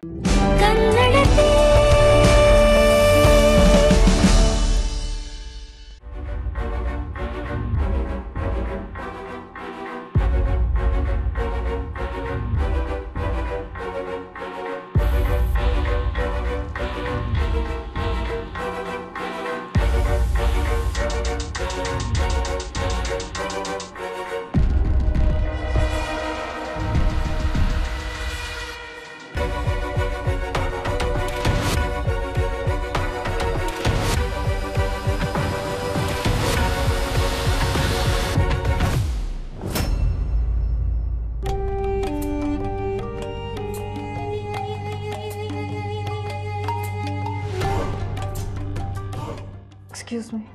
ಕನ್ನಡತಿ excuse me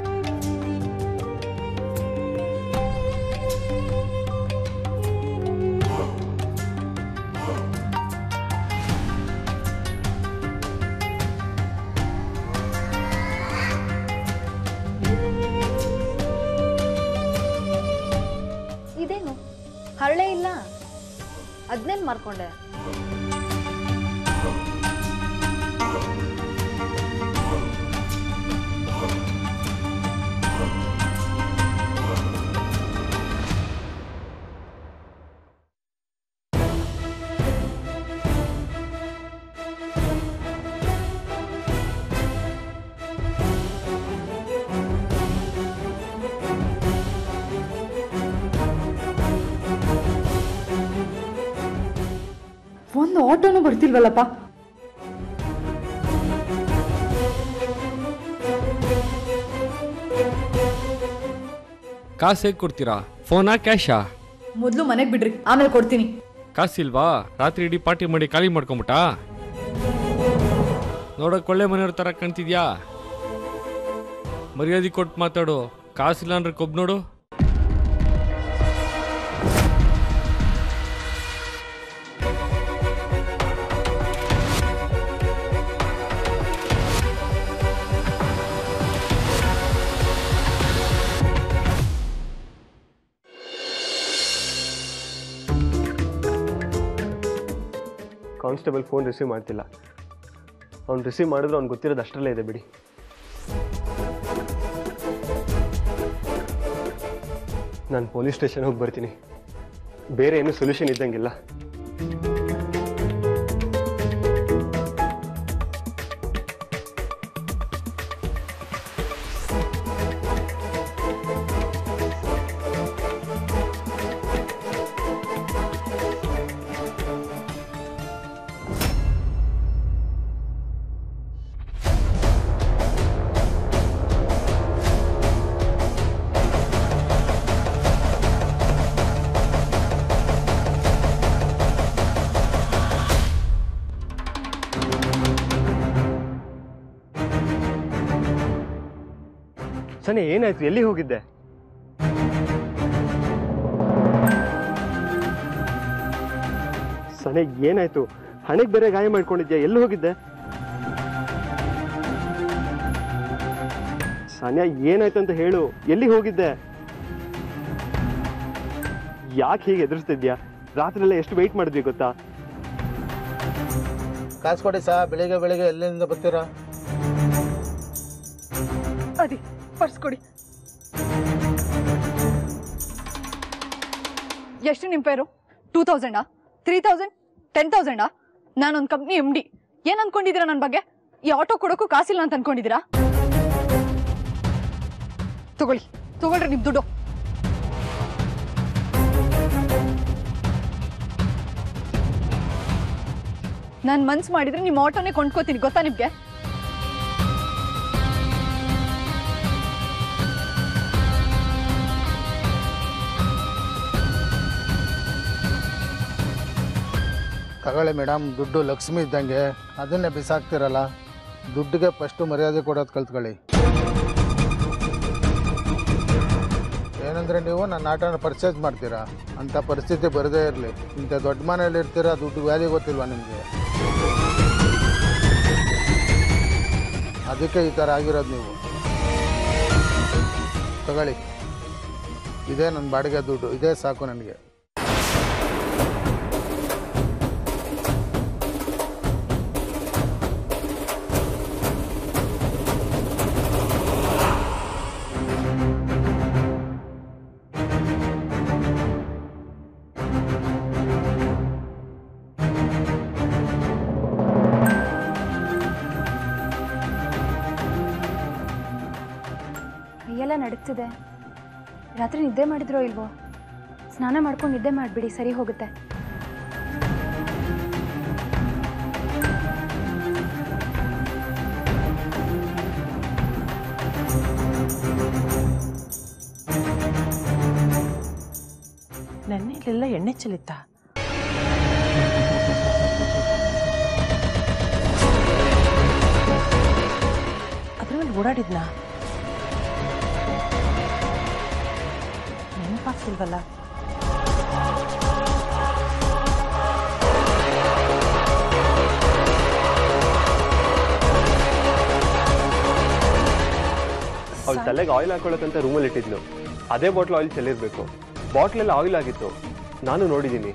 ಇದೇನು ಹರಳೆ ಇಲ್ಲ ಅದನ್ನೇನು ಮಾರ್ಕೊಂಡೆ ಒಂದು ಆಟೋನು ಬರ್ತಿಲ್ವಲ್ಲಪ್ಪ ಕಾಸು ಹೇಗೆ ಕೊಡ್ತೀರಾ ಫೋನಾ ಕ್ಯಾಶಾ ಮೊದಲು ಮನೆಗೆ ಬಿಡ್ರಿ ಆಮೇಲೆ ಕೊಡ್ತೀನಿ ಕಾಸಿಲ್ವಾ ರಾತ್ರಿ ಇಡೀ ಪಾರ್ಟಿ ಮಾಡಿ ಖಾಲಿ ಮಾಡ್ಕೊಂಬಿಟ್ಟಾ ನೋಡೋಕೆ ಒಳ್ಳೆ ಮನೆಯವ್ರ ಥರ ಕಾಣ್ತಿದ್ಯಾ ಮರ್ಯಾದೆ ಕೊಟ್ಟು ಮಾತಾಡು ಕಾಸಿಲ್ಲ ಅಂದ್ರೆ ಕೊಬ್ಬು ನೋಡು ಕಾನ್ಸ್ಟೇಬಲ್ ಫೋನ್ ರಿಸೀವ್ ಮಾಡ್ತಿಲ್ಲ ಅವ್ನು ರಿಸೀವ್ ಮಾಡಿದ್ರೆ ಅವ್ನು ಗೊತ್ತಿರೋದು ಅಷ್ಟರಲ್ಲೇ ಇದೆ ಬಿಡಿ ನಾನು ಪೊಲೀಸ್ ಸ್ಟೇಷನ್ ಹೋಗಿ ಬರ್ತೀನಿ ಬೇರೆ ಏನೂ ಸೊಲ್ಯೂಷನ್ ಇದ್ದಂಗಿಲ್ಲ ಸನಿ ಏನಾಯ್ತು ಎಲ್ಲಿ ಹೋಗಿದ್ದೆ ಸನಿ ಏನಾಯ್ತು ಹಣೆಗೆ ಬೇರೆ ಗಾಯ ಮಾಡ್ಕೊಂಡಿದ್ಯಾ ಎಲ್ಲಿ ಹೋಗಿದ್ದೆ ಸಾನ್ಯಾ ಏನಾಯ್ತು ಅಂತ ಹೇಳು ಎಲ್ಲಿ ಹೋಗಿದ್ದೆ ಯಾಕೆ ಹೀಗೆ ಎದುರಿಸ್ತಿದ್ಯಾ ರಾತ್ರಿ ಎಲ್ಲ ಎಷ್ಟು ವೆಯ್ಟ್ ಮಾಡಿದ್ವಿ ಗೊತ್ತಾ ಕಾಸು ಕೊಡಿ ಸಾ ಬೆಳಿಗ್ಗೆ ಬೆಳಿಗ್ಗೆ ಎಲ್ಲಿಂದ ಬರ್ತೀರಾ ಅದಿ ಪರ್ಸ್ ಕೊಡಿ ಎಷ್ಟು ನಿಮ್ಮ ಪೇರು ಟೂ ತೌಸಂಡಾ ತ್ರೀ ತೌಸಂಡ್ ಟೆನ್ ತೌಸಂಡಾ ನಾನೊಂದು ಕಂಪ್ನಿ ಎಮ್ ಡಿ ಏನು ಅನ್ಕೊಂಡಿದ್ದೀರಾ ನನ್ನ ಬಗ್ಗೆ ಈ ಆಟೋ ಕೊಡೋಕ್ಕೂ ಕಾಸಿಲ್ಲ ಅಂತ ಅನ್ಕೊಂಡಿದ್ದೀರಾ ತಗೊಳ್ಳಿ ತಗೊಳ್ರಿ ನಿಮ್ಮ ದುಡ್ಡು ನಾನು ಮನ್ಸು ಮಾಡಿದ್ರೆ ನಿಮ್ಮ ಆಟೋನೇ ಕೊಂಡ್ಕೋತೀನಿ ಗೊತ್ತಾ ನಿಮಗೆ ತಗೊಳ್ಳಿ ಮೇಡಮ್ ದುಡ್ಡು ಲಕ್ಷ್ಮಿ ಇದ್ದಂಗೆ ಅದನ್ನೇ ಬಿಸಾಕ್ತಿರಲ್ಲ ದುಡ್ಡಿಗೆ ಫಸ್ಟು ಮರ್ಯಾದೆ ಕೊಡೋದು ಕಲ್ತ್ಕೊಳ್ಳಿ ಏನಂದ್ರೆ ನೀವು ನನ್ನ ಆಟೋನ ಪರ್ಚೇಸ್ ಮಾಡ್ತೀರಾ ಅಂಥ ಪರಿಸ್ಥಿತಿ ಬರದೇ ಇರಲಿ ಇಂಥ ದೊಡ್ಡ ಮನೇಲಿ ಇರ್ತೀರಾ ದುಡ್ಡು ವ್ಯಾಲ್ಯೂ ಗೊತ್ತಿಲ್ವಾ ನಿಮಗೆ ಅದಕ್ಕೆ ಈ ಥರ ಆಗಿರೋದು ನೀವು ತಗೊಳ್ಳಿ ಇದೇ ನನ್ನ ಬಾಡಿಗೆ ದುಡ್ಡು ಇದೇ ಸಾಕು ನನಗೆ ಎಲ್ಲ ನಡೀತಿದೆ ರಾತ್ರಿ ನಿದ್ದೆ ಮಾಡಿದ್ರೋ ಇಲ್ವೋ ಸ್ನಾನ ಮಾಡ್ಕೊಂಡು ನಿದ್ದೆ ಮಾಡಿಬಿಡಿ ಸರಿ ಹೋಗುತ್ತೆ ನೆನ್ನೆ ಇಲ್ಲೆಲ್ಲ ಎಣ್ಣೆ ಚೆಲ್ಲಿತ್ತ ಅದ್ರ ಮೇಲೆ ಓಡಾಡಿದ್ನಾ ನೆನಪಾಗ್ತಿಲ್ವಲ್ಲ ಅವ್ಳು ತಲೆಗೆ ಆಯಿಲ್ ಹಾಕೊಳ್ಳೋಕ್ಕಂತ ರೂಮಲ್ಲಿ ಇಟ್ಟಿದ್ಲು ಅದೇ ಬಾಟ್ಲ್ ಆಯಿಲ್ ಚೆಲ್ಲಿರ್ಬೇಕು ಬಾಟ್ಲೆಲ್ಲ ಆಯಿಲ್ ಆಗಿತ್ತು ನಾನು ನೋಡಿದ್ದೀನಿ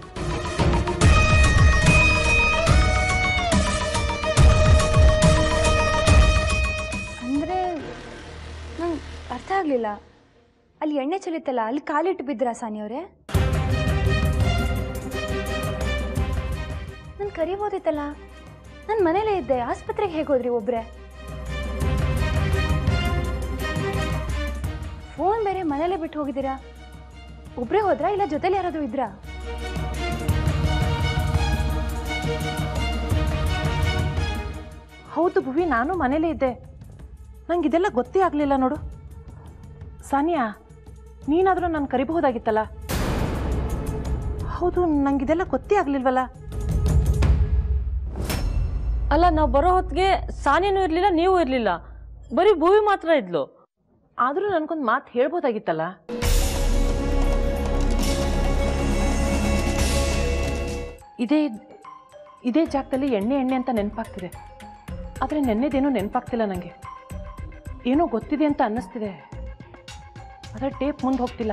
ಅಂದರೆ ನಂಗೆ ಅರ್ಥ ಆಗಲಿಲ್ಲ ಅಲ್ಲಿ ಎಣ್ಣೆ ಚೆಲ್ಲಿತ್ತಲ್ಲ ಅಲ್ಲಿ ಕಾಲಿಟ್ಟು ಬಿದ್ರಾ ಸಾನಿಯವರೇ ನಾನು ಕರಿಬೋದಿತ್ತಲ್ಲ ನಾನು ಮನೇಲೇ ಇದ್ದೆ ಆಸ್ಪತ್ರೆಗೆ ಹೇಗೆ ಹೋದ್ರಿ ಒಬ್ಬರೇ ಫೋನ್ ಬೇರೆ ಮನೇಲೇ ಬಿಟ್ಟು ಹೋಗಿದ್ದೀರಾ ಒಬ್ಬರೇ ಹೋದ್ರಾ ಇಲ್ಲ ಜೊತೆಲಿ ಯಾರಾದರೂ ಇದ್ರಾ ಹೌದು ಭುವಿ ನಾನು ಮನೇಲೇ ಇದ್ದೆ ನಂಗೆ ಇದೆಲ್ಲ ಗೊತ್ತೇ ಆಗಲಿಲ್ಲ ನೋಡು ಸಾನಿಯಾ ನೀನಾದರೂ ನಾನು ಕರಿಬಹುದಾಗಿತ್ತಲ್ಲ ಹೌದು ನಂಗಿದೆಲ್ಲ ಗೊತ್ತೇ ಆಗಲಿಲ್ವಲ್ಲ ಅಲ್ಲ ನಾವು ಬರೋ ಹೊತ್ತಿಗೆ ಸಾನಿನೂ ಇರಲಿಲ್ಲ ನೀವು ಇರಲಿಲ್ಲ ಬರೀ ಭೂವಿ ಮಾತ್ರ ಇದ್ಲು ಆದರೂ ನನಗೊಂದು ಮಾತು ಹೇಳ್ಬೋದಾಗಿತ್ತಲ್ಲ ಇದೇ ಇದೇ ಜಾಗದಲ್ಲಿ ಎಣ್ಣೆ ಎಣ್ಣೆ ಅಂತ ನೆನಪಾಗ್ತಿದೆ ಆದರೆ ನೆನ್ನೆದೇನೋ ನೆನಪಾಗ್ತಿಲ್ಲ ನನಗೆ ಏನೋ ಗೊತ್ತಿದೆ ಅಂತ ಅನ್ನಿಸ್ತಿದೆ ಆದರೆ ಟೇಪ್ ಮುಂದೆ ಹೋಗ್ತಿಲ್ಲ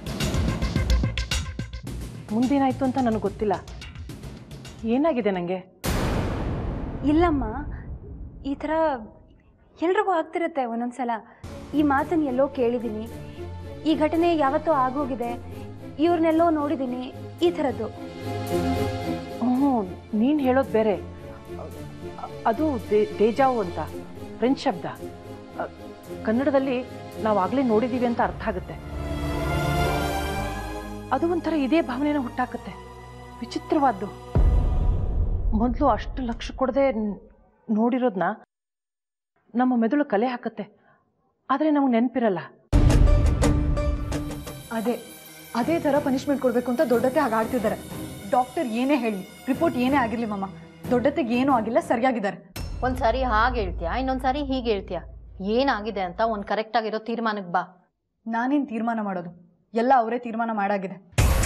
ಮುಂದೇನಾಯ್ತು ಅಂತ ನನಗೆ ಗೊತ್ತಿಲ್ಲ ಏನಾಗಿದೆ ನನಗೆ ಇಲ್ಲಮ್ಮ ಈ ಥರ ಎಲ್ರಿಗೂ ಆಗ್ತಿರುತ್ತೆ ಒಂದೊಂದ್ಸಲ ಈ ಮಾತನ್ನು ಎಲ್ಲೋ ಕೇಳಿದ್ದೀನಿ ಈ ಘಟನೆ ಯಾವತ್ತೋ ಆಗೋಗಿದೆ ಇವ್ರನ್ನೆಲ್ಲೋ ನೋಡಿದ್ದೀನಿ ಈ ಥರದ್ದು ಹ್ಞೂ ನೀನು ಹೇಳೋದು ಬೇರೆ ಅ- ಅದು ದೇ- ದೇಜಾವು ಅಂತ ಫ್ರೆಂಚ್ ಶಬ್ದ ಅ, ಕನ್ನಡದಲ್ಲಿ ನಾವು ಆಗಲೇ ನೋಡಿದ್ದೀವಿ ಅಂತ ಅರ್ಥ ಆಗುತ್ತೆ ಅದು ಒಂಥರ ಇದೇ ಭಾವನೆನ ಹುಟ್ಟಾಕತ್ತೆ ವಿಚಿತ್ರವಾದ್ದು ಮೊದಲು ಅಷ್ಟು ಲಕ್ಷ ಕೊಡದೆ ನೋಡಿರೋದನ್ನ ನಮ್ಮ ಮೆದುಳು ಕಲೆ ಹಾಕತ್ತೆ ಆದರೆ ನಮಗೆ ನೆನಪಿರಲ್ಲ ಅದೇ ಅದೇ ಥರ ಪನಿಷ್ಮೆಂಟ್ ಕೊಡಬೇಕು ಅಂತ ದೊಡ್ಡತೆ ಹಾಗೆ ಆಡ್ತಿದ್ದಾರೆ ಡಾಕ್ಟರ್ ಏನೇ ಹೇಳಿ ರಿಪೋರ್ಟ್ ಏನೇ ಆಗಿರಲಿ ಮಮ್ಮ ದೊಡ್ಡತೆಗೆ ಏನೂ ಆಗಿಲ್ಲ ಸರಿಯಾಗಿದ್ದಾರೆ ಒಂದ್ಸಾರಿ ಹಾಗೆ ಹೇಳ್ತೀಯಾ ಇನ್ನೊಂದ್ಸಾರಿ ಹೀಗೆ ಹೇಳ್ತೀಯಾ ಏನಾಗಿದೆ ಅಂತ ಒಂದು ಕರೆಕ್ಟ್ ಆಗಿರೋ ತೀರ್ಮಾನಕ್ಕೆ ಬಾ ನಾನೇನು ತೀರ್ಮಾನ ಮಾಡೋದು ಎಲ್ಲ ಅವರೇ ತೀರ್ಮಾನ ಮಾಡಾಗಿದೆ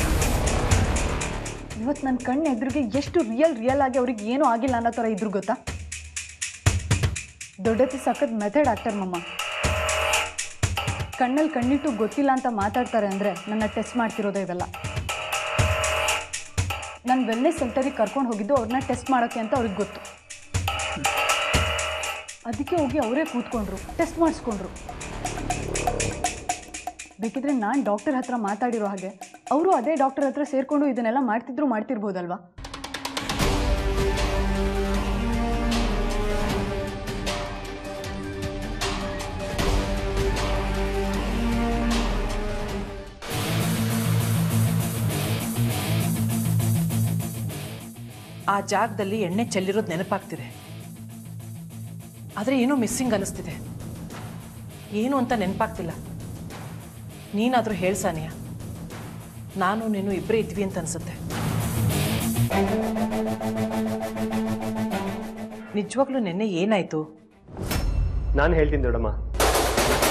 ಇವತ್ತು ನನ್ನ ಕಣ್ಣು ಎದುರಿಗೆ ಎಷ್ಟು ರಿಯಲ್ ರಿಯಲ್ ಆಗಿ ಅವ್ರಿಗೆ ಏನೂ ಆಗಿಲ್ಲ ಅನ್ನೋ ಥರ ಇದ್ರು ಗೊತ್ತಾ ದೊಡ್ಡತಿ ಸಖತ್ ಮೆಥಡ್ ಆಗ್ತಾರೆ ಮಮ್ಮ ಕಣ್ಣಲ್ಲಿ ಕಣ್ಣಿಟ್ಟು ಗೊತ್ತಿಲ್ಲ ಅಂತ ಮಾತಾಡ್ತಾರೆ ಅಂದರೆ ನನ್ನ ಟೆಸ್ಟ್ ಮಾಡ್ತಿರೋದೇ ಇವೆಲ್ಲ ನಾನು ವೆಲ್ನೆಸ್ ಸೆಂಟರಿಗೆ ಕರ್ಕೊಂಡು ಹೋಗಿದ್ದು ಅವ್ರನ್ನ ಟೆಸ್ಟ್ ಮಾಡೋಕ್ಕೆ ಅಂತ ಅವ್ರಿಗೆ ಗೊತ್ತು ಅದಕ್ಕೆ ಹೋಗಿ ಅವರೇ ಕೂತ್ಕೊಂಡ್ರು ಟೆಸ್ಟ್ ಮಾಡಿಸ್ಕೊಂಡ್ರು ಬೇಕಿದ್ರೆ ನಾನು ಡಾಕ್ಟರ್ ಹತ್ರ ಮಾತಾಡಿರೋ ಹಾಗೆ ಅವರು ಅದೇ ಡಾಕ್ಟರ್ ಹತ್ರ ಸೇರಿಕೊಂಡು ಇದನ್ನೆಲ್ಲ ಮಾಡ್ತಿದ್ರು ಮಾಡ್ತಿರ್ಬೋದಲ್ವಾ ಆ ಜಾಗದಲ್ಲಿ ಎಣ್ಣೆ ಚೆಲ್ಲಿರೋದು ನೆನಪಾಗ್ತಿದೆ ಆದರೆ ಏನೋ ಮಿಸ್ಸಿಂಗ್ ಅನ್ನಿಸ್ತಿದೆ ಏನು ಅಂತ ನೆನಪಾಗ್ತಿಲ್ಲ ನೀನಾದರೂ ಹೇಳ್ಸಾನಿಯ ನಾನು ನೀನು ಇಬ್ಬರೇ ಇದ್ವಿ ಅಂತ ಅನ್ಸುತ್ತೆ ನಿಜವಾಗ್ಲೂ ನಿನ್ನೆ ಏನಾಯ್ತು ನಾನು ಹೇಳ್ತೀನಿ ದೊಡ್ಡಮ್ಮ